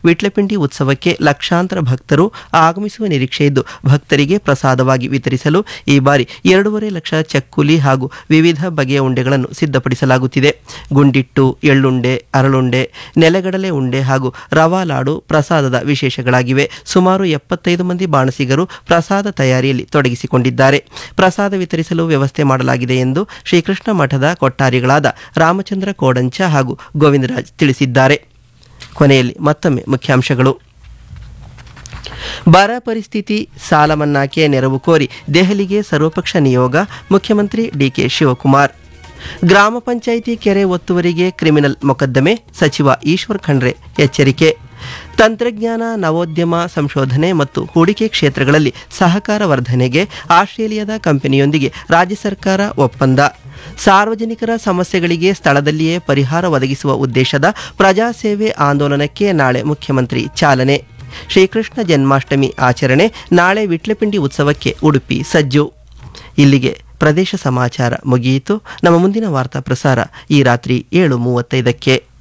ವಿಟ್ಲಪಿಂಡಿ ಉತ್ಸವಕ್ಕೆ ಲಕ್ಷಾಂತರ ಭಕ್ತರು ಆಗಮಿಸುವ ನಿರೀಕ್ಷೆ ಇದ್ದು ಭಕ್ತರಿಗೆ ಪ್ರಸಾದವಾಗಿ ವಿತರಿಸಲು ಈ ಬಾರಿ ಎರಡೂವರೆ ಲಕ್ಷ ಚಕ್ಕುಲಿ ಹಾಗೂ ವಿವಿಧ ಬಗೆಯ ಉಂಡೆಗಳನ್ನು ಸಿದ್ಧಪಡಿಸಲಾಗುತ್ತಿದೆ ಗುಂಡಿಟ್ಟು ಎಳ್ಳುಂಡೆ ಅರಳುಂಡೆ ನೆಲಗಡಲೆ ಉಂಡೆ ಹಾಗೂ ರವಾ ಲಾಡು ಪ್ರಸಾದದ ವಿಶೇಷಗಳಾಗಿವೆ ಸುಮಾರು ಎಪ್ಪತ್ತೈದು ಮಂದಿ ಬಾಣಸಿಗರು ಪ್ರಸಾದ ತಯಾರಿಯಲ್ಲಿ ತೊಡಗಿಸಿಕೊಂಡಿದ್ದಾರೆ ಪ್ರಸಾದ ವಿತರಿಸಲು ವ್ಯವಸ್ಥೆ ಮಾಡಲಾಗಿದೆ ಎಂದು ಶ್ರೀಕೃಷ್ಣ ಮಠದ ಕೊಟ್ಟಾರಿಗಳಾದ ರಾಮಚಂದ್ರ ಕೋಡಂಚ ಹಾಗೂ ಗೋವಿಂದರಾಜ್ ತಿಳಿಸಿದ್ದಾರೆ ಕೊನೆಯಲ್ಲಿ ಮತ್ತೊಮ್ಮೆ ಮುಖ್ಯಾಂಶಗಳು ಬರ ಪರಿಸ್ಥಿತಿ ಸಾಲ ಮನ್ನಾಕ್ಕೆ ನೆರವು ಕೋರಿ ದೆಹಲಿಗೆ ಸರ್ವಪಕ್ಷ ನಿಯೋಗ ಮುಖ್ಯಮಂತ್ರಿ ಡಿಕೆ ಶಿವಕುಮಾರ್ ಗ್ರಾಮ ಪಂಚಾಯಿತಿ ಕೆರೆ ಒತ್ತುವರಿಗೆ ಕ್ರಿಮಿನಲ್ ಮೊಕದ್ದಮೆ ಸಚಿವ ಈಶ್ವರ್ ಖಂಡ್ರೆ ಎಚ್ಚರಿಕೆ ತಂತ್ರಜ್ಞಾನ ನವೋದ್ಯಮ ಸಂಶೋಧನೆ ಮತ್ತು ಹೂಡಿಕೆ ಕ್ಷೇತ್ರಗಳಲ್ಲಿ ಸಹಕಾರ ವರ್ಧನೆಗೆ ಆಸ್ಟ್ರೇಲಿಯಾದ ಕಂಪನಿಯೊಂದಿಗೆ ರಾಜ್ಯ ಸರ್ಕಾರ ಒಪ್ಪಂದ ಸಾರ್ವಜನಿಕರ ಸಮಸ್ಯೆಗಳಿಗೆ ಸ್ಥಳದಲ್ಲಿಯೇ ಪರಿಹಾರ ಒದಗಿಸುವ ಉದ್ದೇಶದ ಪ್ರಜಾಸೇವೆ ಆಂದೋಲನಕ್ಕೆ ನಾಳೆ ಮುಖ್ಯಮಂತ್ರಿ ಚಾಲನೆ ಶ್ರೀಕೃಷ್ಣ ಜನ್ಮಾಷ್ಟಮಿ ಆಚರಣೆ ನಾಳೆ ವಿಟ್ಲಪಿಂಡಿ ಉತ್ಸವಕ್ಕೆ ಉಡುಪಿ ಸಜ್ಜು ಇಲ್ಲಿಗೆ ಪ್ರದೇಶ ಸಮಾಚಾರ ಮುಗಿಯಿತು ನಮ್ಮ ಮುಂದಿನ ವಾರ್ತಾ ಪ್ರಸಾರ ಈ ರಾತ್ರಿ ಏಳು ಮೂವತ್ತೈದಕ್ಕೆ